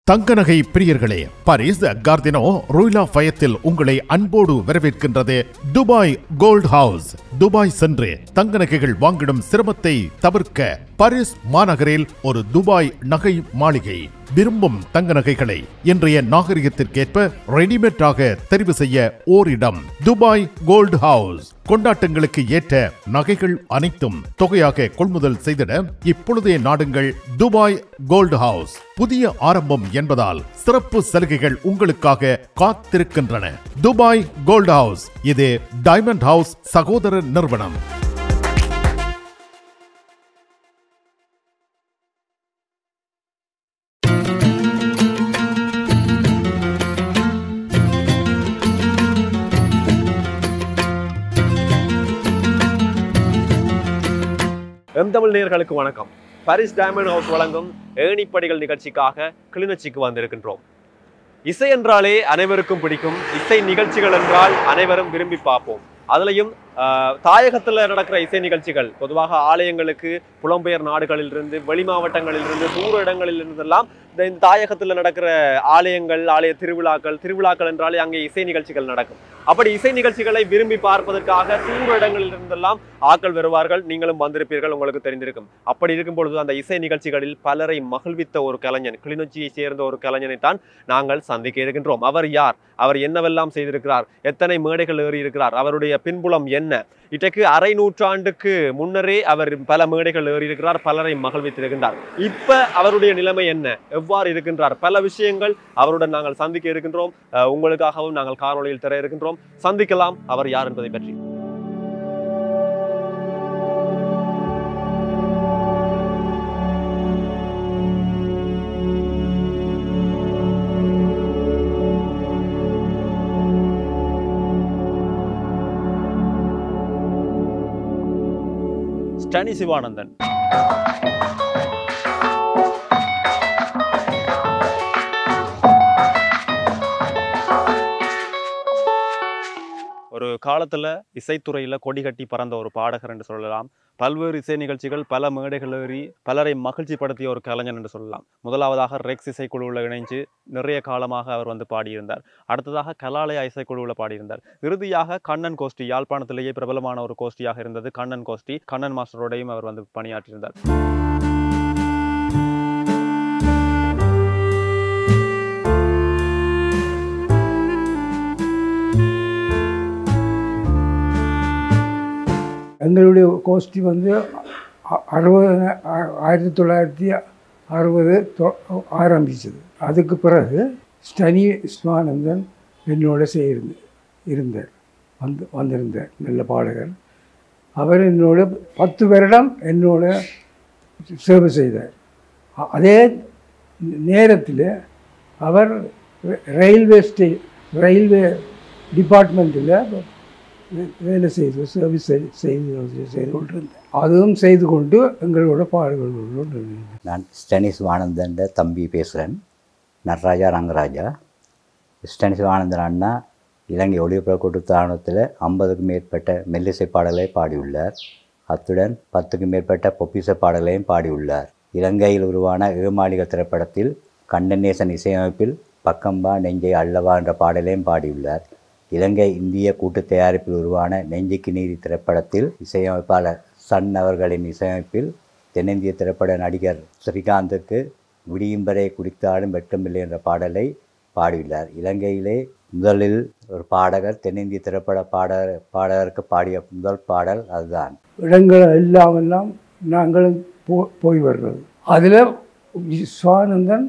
தங்க நகை பிரியர்களே பாரிஸ் கார்தினோ ரோய்லா ஃபயத்தில் உங்களை அன்போடு வரவேற்கின்றது துபாய் கோல்ட் ஹவுஸ் துபாய் சென்று தங்க நகைகள் வாங்கிடும் சிரமத்தை தவிர்க்க பாரிஸ் மாநகரில் ஒரு துபாய் நகை மாளிகை விரும்பும் தங்க நகைகளை இன்றைய நாகரிகத்திற்கேற்ப ரெடிமேடாக தெரிவு செய்ய ஓரிடம் துபாய் கோல்ட் ஹவுஸ் கொண்டாட்டங்களுக்கு ஏற்ற நகைகள் அனைத்தும் தொகையாக கொள்முதல் செய்திட இப்பொழுதே நாடுங்கள் துபாய் கோல்ட் ஹவுஸ் புதிய ஆரம்பம் என்பதால் சிறப்பு சலுகைகள் உங்களுக்காக காத்திருக்கின்றன துபாய் கோல்ட் ஹவுஸ் இது டைமண்ட் ஹவுஸ் சகோதர நிறுவனம் எம் தமிழ் நேயர்களுக்கு வணக்கம் பாரிஸ் டைமண்ட் ஹவுஸ் வழங்கும் ஏணிப்படிகள் நிகழ்ச்சிக்காக கிளிநொச்சிக்கு வந்திருக்கின்றோம் இசை என்றாலே அனைவருக்கும் பிடிக்கும் இசை நிகழ்ச்சிகள் என்றால் அனைவரும் விரும்பி பார்ப்போம் அதுலயும் ஆஹ், தாயகத்துல நடக்கிற இசை நிகழ்ச்சிகள் பொதுவாக ஆலயங்களுக்கு புலம்பெயர் நாடுகளிலிருந்து வெளி மாவட்டங்களிலிருந்து தூர இடங்களில் இருந்தெல்லாம் இந்த இந்த தாயகத்துல நடக்கிற ஆலயங்கள் ஆலய திருவிழாக்கள் திருவிழாக்கள் என்றாலே அங்கே இசை நிகழ்ச்சிகள் நடக்கும் அப்படி இசை நிகழ்ச்சிகளை விரும்பி பார்ப்பதற்காக தூர இடங்களில் இருந்தெல்லாம் ஆட்கள் வருவார்கள் நீங்களும் வந்திருப்பீர்கள் உங்களுக்கு தெரிந்திருக்கும் அப்படி இருக்கும் பொழுது அந்த இசை நிகழ்ச்சிகளில் பலரை மகிழ்வித்த ஒரு கலைஞன் கிளிநொச்சியை சேர்ந்த ஒரு கலைஞனை தான் நாங்கள் சந்திக்க இருக்கின்றோம் அவர் யார் அவர் என்னவெல்லாம் செய்திருக்கிறார் எத்தனை மேடைகள் ஏறி இருக்கிறார் அவருடைய பின்புலம் என்ன இன்றைக்கு அரை நூற்றாண்டுக்கு முன்னரே அவர் பல மேடைகள் ஏறி இருக்கிறார் பலரை மகிழ்வித்திருக்கின்றார் இப்ப அவருடைய நிலைமை என்ன எவ்வாறு இருக்கின்றார் பல விஷயங்கள் அவருடன் நாங்கள் சந்திக்க இருக்கின்றோம் அஹ் உங்களுக்காகவும் நாங்கள் காணொளியில் தர இருக்கின்றோம் சந்திக்கலாம் அவர் யார் என்பதை பற்றி ஸ்டனி சிவானந்தன் ஒரு காலத்துல இசைத்துறையில கொடி கட்டி பறந்த ஒரு பாடகர் என்று சொல்லலாம் பல்வேறு இசை நிகழ்ச்சிகள் பல மேடைகள் ஏறி பலரை மகிழ்ச்சிப்படுத்திய ஒரு கலைஞன் என்று சொல்லலாம் முதலாவதாக ரெக்ஸ் இசைக்குழுவில் இணைஞ்சு நிறைய காலமாக அவர் வந்து பாடியிருந்தார் அடுத்ததாக கலாலயா இசைக்குழுவில் பாடியிருந்தார் இறுதியாக கண்ணன் கோஷ்டி யாழ்ப்பாணத்திலேயே பிரபலமான ஒரு கோஷ்டியாக இருந்தது கண்ணன் கோஷ்டி கண்ணன் மாஸ்டரோடையும் அவர் வந்து பணியாற்றியிருந்தார் எங்களுடைய கோஷ்டி வந்து அ- அறுபது ஆ- ஆயிரத்தி தொள்ளாயிரத்தி அறுபது தொ- ஆரம்பிச்சது அதுக்கு பிறகு ஸ்டனி விஸ்வானந்தன் என்னோட சேர்ந்து இருந்தார் வந்து வந்திருந்தார் நல்ல பாடகர் அவர் என்னோட பத்து வருடம் என்னோட சேவை செய்தார் அ- அதே நேரத்தில் அவர் ர- ரயில்வே ஸ்டே ரயில்வே டிபார்ட்மெண்ட்டில் வே- வேலை செய்து சர்வீஸ் செய்- செய்து செய்து கொண்டிருந்தேன் அதுவும் செய்து கொண்டு எங்களோட பாடுகள் கொண்டு இருந்தேன். நான் ஸ்டனிஸ் வானந்தன் தம்பி பேசுகிறேன் நடராஜா ரங்கராஜா ஸ்டனிஸ் வானந்தன் அண்ணா இலங்கை ஒளிபரப்பு கொடுத்தானத்தில் ஐம்பதுக்கும் மேற்பட்ட மெல்லிசை பாடலை பாடியுள்ளார் அத்துடன் பத்துக்கும் மேற்பட்ட பொப்பிசை பாடலையும் பாடியுள்ளார் இலங்கையில் உருவான ஏமாளிக திரைப்படத்தில் கண்ணநேசன் இசையமைப்பில் பக்கம்பா நெஞ்சை அல்லவா என்ற பாடலையும் பாடியுள்ளார் இலங்கை இந்திய கூட்டு தயாரிப்பில் உருவான நெஞ்சுக்கு நீதி திரைப்படத்தில் இசையமைப்பாளர் சன் அவர்களின் இசையமைப்பில் தென்னிந்திய திரைப்பட நடிகர் ஸ்ரீகாந்துக்கு விடியும் வரை குடித்தாலும் வெட்டமில்லை என்ற பாடலை பாடியுள்ளார் இலங்கையிலே முதலில் ஒரு பாடகர் தென்னிந்திய திரைப்பட பாடகர் பாடகருக்கு பாடிய முதல் பாடல் அதுதான் இடங்கள் எல்லாம் எல்லாம் நாங்களும் போ போய் வர்றது அதில் விஸ்வானந்தன்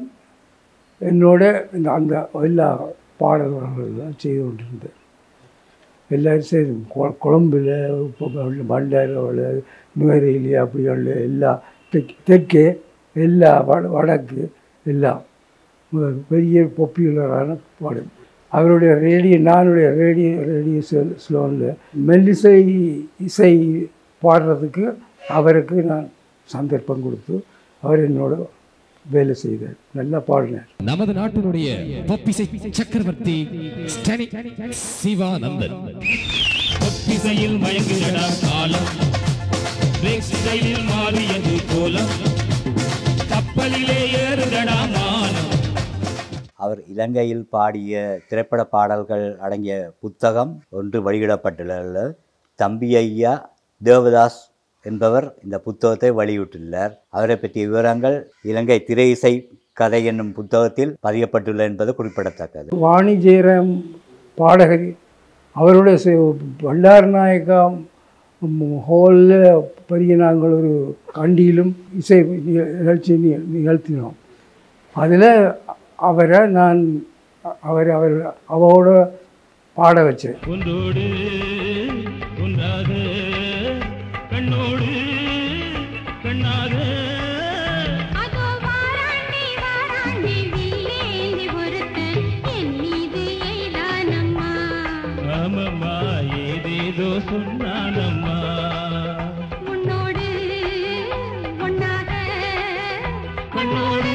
என்னோட இந்த அந்த எல்லா பாடல்கள் செய்து கொண்டிருந்தார் எல்லாரும் செய்து கொ- கொழும்புல இப்போ பண்டாரோவில் நுவரையிலே அப்படி உள்ள எல்லா தெக் தெற்கே எல்லா வட வடக்கு எல்லாம் ஒரு பெரிய பாப்புலரான பாடல் அவருடைய ரேடியோ நானுடைய ரேடியோ ரேடியோ ஸ்லோ ஸ்லோனில் மெல்லிசை இசை பாடுறதுக்கு அவருக்கு நான் சந்தர்ப்பம் கொடுத்து அவர் என்னோட வேலை செய்தார் நல்லா பாடினார் நமது நாட்டினுடைய பொப்பிசை சக்கரவர்த்தி ஸ்டனி சிவானந்தன் ஒத்திசையில் மயங்குதடா காலம் பிரேக் ஸ்டைலில் மாறியது கோலம் கப்பலிலே ஏறுதடா மானம் அவர் இலங்கையில் பாடிய திரைப்பட பாடல்கள் அடங்கிய புத்தகம் ஒன்று வெளியிடப்பட்டுள்ளது தம்பி ஐயா தேவதாஸ் என்பவர் இந்த புத்தகத்தை வெளியிட்டுள்ளார் அவரை பற்றிய விவரங்கள் இலங்கை திரை இசை கதை என்னும் புத்தகத்தில் பதியப்பட்டுள்ளது என்பது குறிப்பிடத்தக்கது வாணி ஜெயராம் பாடகர் அவருடைய செ- பண்டார் நாயக்கா ஹாலில் பெரிய நாங்கள் ஒரு கண்டியிலும் இசை நிக- நிகழ்ச்சி நி- நிகழ்த்தினோம் அதில் அவரை நான் அவர் அவர் அவரோட பாட வச்சேன் ஒன்றோடு ஒன்றாக கண்ணோடு கண்ணாக அதோ வாராண்டி வாராண்டி வில்லேந்தி ஒருத்தன் என் மீது எய்தானம்மா ஆமம்மா ஏதேதோ சொன்னானம்மா உன்னோடு ஒன்னாக கண்ணோடு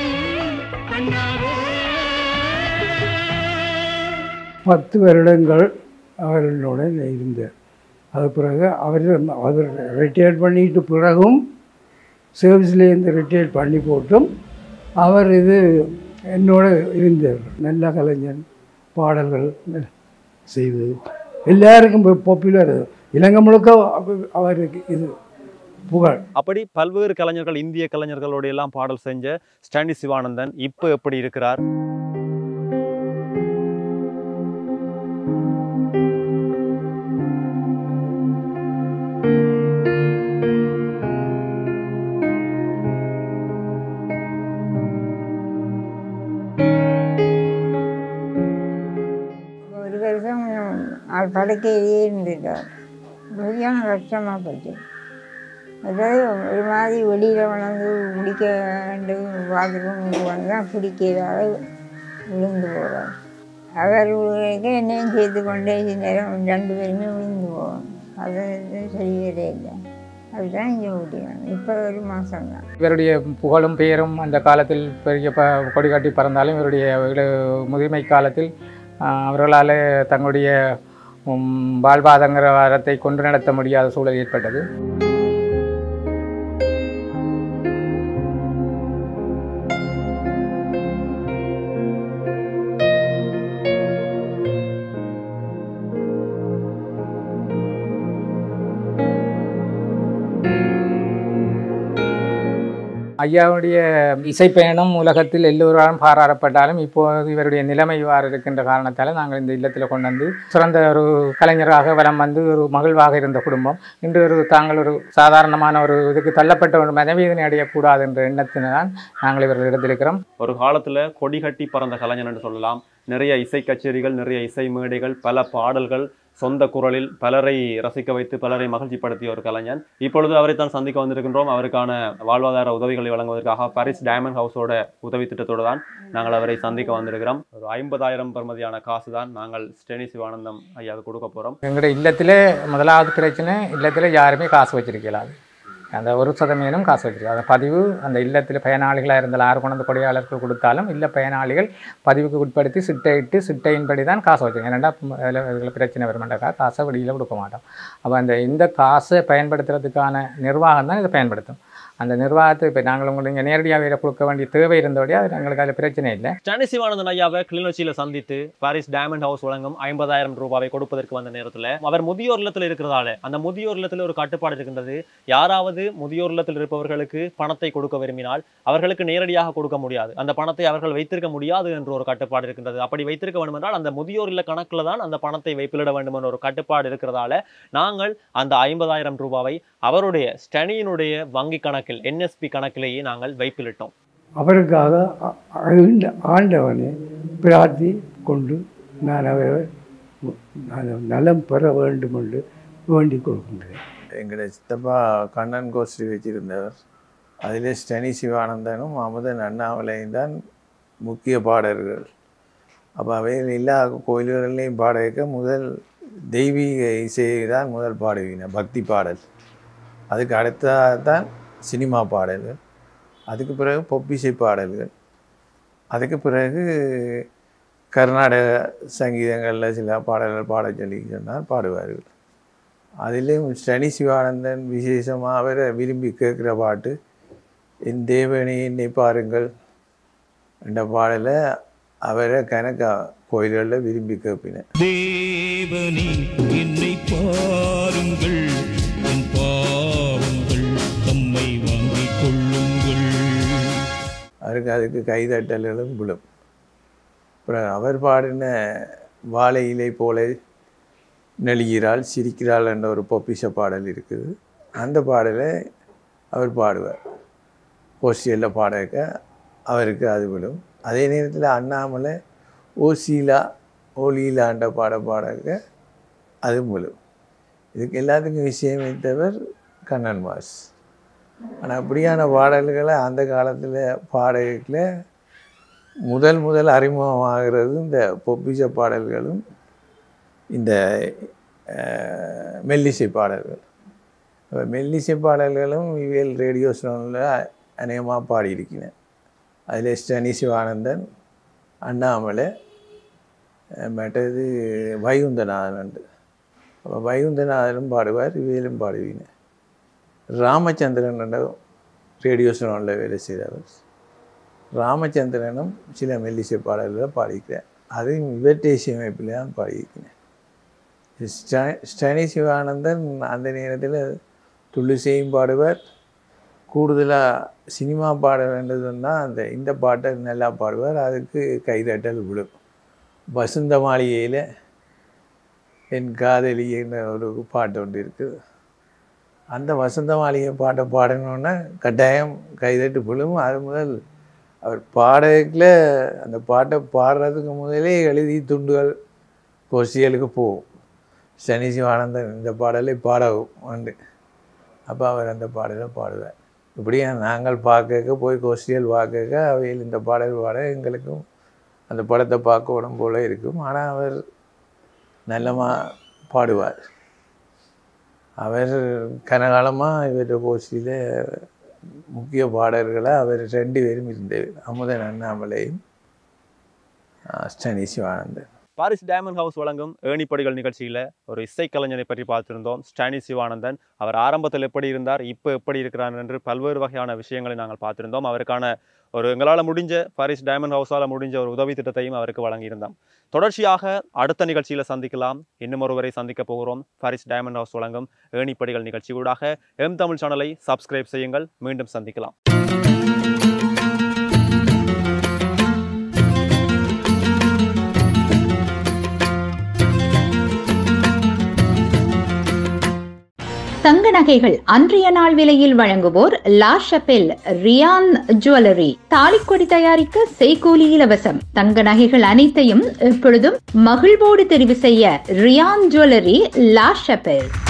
கண்ணாக பத்து வருடங்கள் அவர்களோட இருந்தார் அது பிறகு அவர் அவர் ரிட்டையர்ட் பண்ணிட்டு பிறகும் சர்வீஸ்லேருந்து ரிட்டையர்ட் பண்ணி போட்டும் அவர் இது என்னோட இருந்தார் நல்ல கலைஞன் பாடல்கள் செய்வது எல்லாருக்கும் பாப்புலர் இலங்கை முழுக்க அவ- அவருக்கு இது புகழ் அப்படி பல்வேறு கலைஞர்கள் இந்திய கலைஞர்களோட எல்லாம் பாடல் செஞ்ச ஸ்டாண்டி சிவானந்தன் இப்போ எப்படி இருக்கிறார் ஒரு வருஷம் அவர் படுக்கையிலேயே இருந்துட்டார் சரியான கஷ்டமாக போச்சு அதாவது ஒரு மாதிரி வெளியில் வளர்ந்து குடிக்க வேண்டும் பாத்ரூமுக்கு வந்தால் குடிக்கிறதால விழுந்து போவார் அவர் விழுக என்னையும் சேர்த்து கொண்டே நேரம் ரெண்டு பேருமே விழுந்து போவோம் அது சரியே இல்லை அதுதான் இங்கே முடியும் இப்போ ஒரு மாதம் தான் இவருடைய புகழும் பெயரும் அந்த காலத்தில் பெரிய ப கொடி காட்டி பறந்தாலும் இவருடைய இள- முதுமை காலத்தில் ஆஹ், அவர்களால் தங்களுடைய உம், வாழ்வாதாரத்தை கொண்டு நடத்த முடியாத சூழல் ஏற்பட்டது ஐயாவுடைய இசைப்பயணம் உலகத்தில் எல்லோராலும் பாராட்டப்பட்டாலும் இப்போது இவருடைய நிலைமை இவ்வாறு இருக்கின்ற காரணத்தால் நாங்கள் இந்த இல்லத்தில் கொண்டு வந்து சிறந்த ஒரு கலைஞராக வலம் வந்து ஒரு மகிழ்வாக இருந்த குடும்பம் இன்று ஒரு தாங்கள் ஒரு சாதாரணமான ஒரு இதுக்கு தள்ளப்பட்ட ஒரு மனவேதனை அடையக்கூடாது என்ற எண்ணத்தினால் நாங்கள் இவர்களிடத்தில் இருக்கிறோம் ஒரு காலத்துல கொடி கட்டி பறந்த கலைஞர் என்று சொல்லலாம் நிறைய இசை கச்சேரிகள் நிறைய இசை மேடைகள் பல பாடல்கள் சொந்த குரலில் பலரை ரசிக்க வைத்து பலரை மகிழ்ச்சிப்படுத்திய ஒரு கலைஞன் இப்பொழுது அவரை தான் சந்திக்க வந்திருக்கின்றோம் அவருக்கான வாழ்வாதார உதவிகளை வழங்குவதற்காக பாரிஸ் டைமண்ட் ஹவுஸோட உதவி திட்டத்தோடு தான் நாங்கள் அவரை சந்திக்க வந்திருக்கிறோம் ஒரு ஐம்பதாயிரம் பெறுமதியான காசு தான் நாங்கள் ஸ்டெனி சிவானந்தம் ஐயாவுக்கு கொடுக்க போறோம் எங்களுடைய இல்லத்தில் முதலாவது பிரச்சனை இல்லத்தில் யாருமே காசு வச்சிருக்கலாது அந்த ஒரு சதவீதம் காசு வச்சிருக்காங்க அந்த பதிவு அந்த இல்லத்தில் பயனாளிகளாக இருந்தால் ஆறு கொண்டு கொடையாளர்கள் கொடுத்தாலும் இல்ல பயனாளிகள் பதிவுக்கு உட்படுத்தி சிட்டையிட்டு சிட்டையின்படி தான் காசை வச்சுருக்கோம் ஏன்னா அதில் இதில் பிரச்சனை வரமாட்டாக்கா காசை வெளியில் கொடுக்க மாட்டோம் அப்போ அந்த இந்த காசை பயன்படுத்துறதுக்கான நிர்வாகம் தான் இதை பயன்படுத்தும் அந்த நிர்வாகத்தை இப்போ நாங்கள் உங்களுக்கு இங்கே நேரடியாக இதை கொடுக்க வேண்டிய தேவை இருந்தபடியே அது எங்களுக்கு அதில் பிரச்சனை இல்லை ஸ்டானி சிவானந்தன் ஐயாவை கிளிநொச்சியில சந்தித்து பாரிஸ் டைமண்ட் ஹவுஸ் வழங்கும் ஐம்பதாயிரம் ரூபாவை கொடுப்பதற்கு வந்த நேரத்துல அவர் முதியோர் இல்லத்தில் இருக்கிறதால அந்த முதியோர் இல்லத்தில் ஒரு கட்டுப்பாடு இருக்கின்றது யாராவது முதியோர் இல்லத்தில் இருப்பவர்களுக்கு பணத்தை கொடுக்க விரும்பினால் அவர்களுக்கு நேரடியாக கொடுக்க முடியாது அந்த பணத்தை அவர்கள் வைத்திருக்க முடியாது என்ற ஒரு கட்டுப்பாடு இருக்கின்றது அப்படி வைத்திருக்க வேண்டும் என்றால் அந்த முதியோர் இல்ல கணக்குல தான் அந்த பணத்தை வைப்பிலிட வேண்டும் என்ற ஒரு கட்டுப்பாடு இருக்கிறதால நாங்கள் அந்த ஐம்பதாயிரம் ரூபாவை அவருடைய ஸ்டனியினுடைய வங்கி கணக்கில் என்எஸ்பி கணக்கிலேயே நாங்கள் வைப்பிலிட்டோம் அவருக்காக அ- ஆண்ட ஆண்டவனை பிரார்த்தி கொண்டு நான் அவரை நான் நலம் பெற வேண்டும் என்று வேண்டிக் கொள்கின்றேன் எங்களுடைய சித்தப்பா கண்ணன் கோஷ்டி வச்சிருந்தவர் அதிலே ஸ்டனி சிவானந்தனும் அமுதன் அண்ணாமலையும் தான் முக்கிய பாடகர்கள் அப்போ அவையில் எல்லா கோயில்களிலையும் பாட வைக்க முதல் தெய்வீக இசையை தான் முதல் பாடுவீங்க பக்தி பாடல் அதுக்கு அடுத்ததாக தான் சினிமா பாடல்கள் அதுக்கு பிறகு பொப்பிசை பாடல்கள் அதுக்கு பிறகு கர்நாடக சங்கீதங்களில் சில பாடல்கள் பாட சொல்லி சொன்னால் பாடுவார்கள் அதிலும் ஸ்டனி சிவானந்தன் விசேஷமாக அவரை விரும்பி கேட்குற பாட்டு என் தேவனே என்னை பாருங்கள் என்ற பாடலை அவரை கணக்கா கோயில்களில் விரும்பி கேட்பினேன் தேவனே என்னை பாருங்கள் என் பாவங்கள் தம்மை வாங்கிக் கொள்ளுங்கள் அவருக்கு அதுக்கு கைதட்டல்களும் விழும் அப்புறம் அவர் பாடின வாழை இலை போல நெளிகிறாள் சிரிக்கிறாள் என்ற ஒரு பொப்பிஷ பாடல் இருக்குது அந்த பாடலை அவர் பாடுவார் கோஷ்டியில் பாடக்க அவருக்கு அது விழும் அதே நேரத்தில் அண்ணாமலை ஓசீலா ஓலீலான்ற பாட பாடக்க அதுவும் விழும் இதுக்கு எல்லாத்துக்கும் விஷயம் வைத்தவர் கண்ணன் மாஸ் ஆனால் அப்படியான பாடல்களை அந்த காலத்தில் பாடல்கள முதல் முதல் அறிமுகமாகிறது இந்த பொப்பிச பாடல்களும் இந்த அஹ், மெல்லிசை பாடல்கள் அப்ப மெல்லிசை பாடல்களும் இவியல் ரேடியோ ஸ்டோனில் அநேகமாக பாடியிருக்கிறேன் அதில் ஸ்டனி சிவானந்தன் அண்ணாமலை அஹ், மற்றது வைகுந்தநாதன் உண்டு அப்போ வைகுந்தநாதனும் பாடுவார் இவையிலும் பாடுவீங்க ராமச்சந்திரன் என்ற ரேடியோ ஸ்டோனில் வேலை செய்தவர் ராமச்சந்திரனும் சில மெல்லிசை பாடல்களை பாடியிருக்கிறேன் அதுவும் இவற்றை இசையமைப்பில் தான் பாடியிருக்கிறேன் ஸ்ட- ஸ்டனி சிவானந்தன் அந்த நேரத்தில் துள்ளிசையும் பாடுவார் கூடுதலாக சினிமா பாடல்ன்றது சொன்னால் அந்த இந்த பாட்டை நல்லா பாடுவார் அதுக்கு கைதட்டல் விழும் வசந்த மாளிகையில் என் காதலின்ற ஒரு பாட்டு ஒன்று இருக்குது அந்த வசந்த மாளிகை பாட்டை பாடணுன்னா கட்டாயம் கைதட்டு விழும் அது முதல் அவர் பாடல அந்த பாட்டை பாடுறதுக்கு முதலே எழுதி துண்டுகள் கோஷியலுக்கு போகும் சனி சிவானந்தன் இந்த பாடலை பாடவும் உண்டு அப்போ அவர் அந்த பாடலை பாடுவார் இப்படியே நாங்கள் பார்க்க போய் கோஷ்டியல் பார்க்க அவையில் இந்த பாடல் பாட எங்களுக்கும் அந்த படத்தை பார்க்கணும் போல இருக்கும் ஆனால் அவர் நல்லமா பாடுவார் அவர் கனகாலமாக இவற்றை கோஷ்டியில் முக்கிய பாடல்களாக அவர் ரெண்டு பேரும் இருந்தவர் அமுதன் அண்ணாமலையும் ஆஹ், ஸ்டனி சிவானந்தன் பாரிஸ் டைமண்ட் ஹவுஸ் வழங்கும் ஏணிப்படிகள் நிகழ்ச்சியில் ஒரு இசைக்கலைஞரை பற்றி பார்த்திருந்தோம் ஸ்டானி சிவானந்தன் அவர் ஆரம்பத்தில் எப்படி இருந்தார் இப்போ எப்படி இருக்கிறார் என்று பல்வேறு வகையான விஷயங்களை நாங்கள் பார்த்திருந்தோம் அவருக்கான ஒரு எங்களால் முடிஞ்ச பாரிஸ் டைமண்ட் ஹவுஸால் முடிஞ்ச ஒரு உதவி திட்டத்தையும் அவருக்கு வழங்கியிருந்தோம் தொடர்ச்சியாக அடுத்த நிகழ்ச்சியில் சந்திக்கலாம் இன்னும் ஒருவரை சந்திக்க போகிறோம் பாரிஸ் டைமண்ட் ஹவுஸ் வழங்கும் ஏணிப்படிகள் நிகழ்ச்சி ஊடாக எம் தமிழ் சேனலை சப்ஸ்கிரைப் செய்யுங்கள் மீண்டும் சந்திக்கலாம் தங்க நகைகள் அன்றைய நாள் விலையில் வழங்குவோர் லா ஷபெல் ரியான் ஜுவல்லரி தாலிக்கொடி தயாரிக்க செய்கூலி இலவசம் தங்க நகைகள் அனைத்தையும் எப்பொழுதும் மகிழ்வோடு தெரிவு செய்ய ரியான் ஜுவல்லரி லா ஷபெல்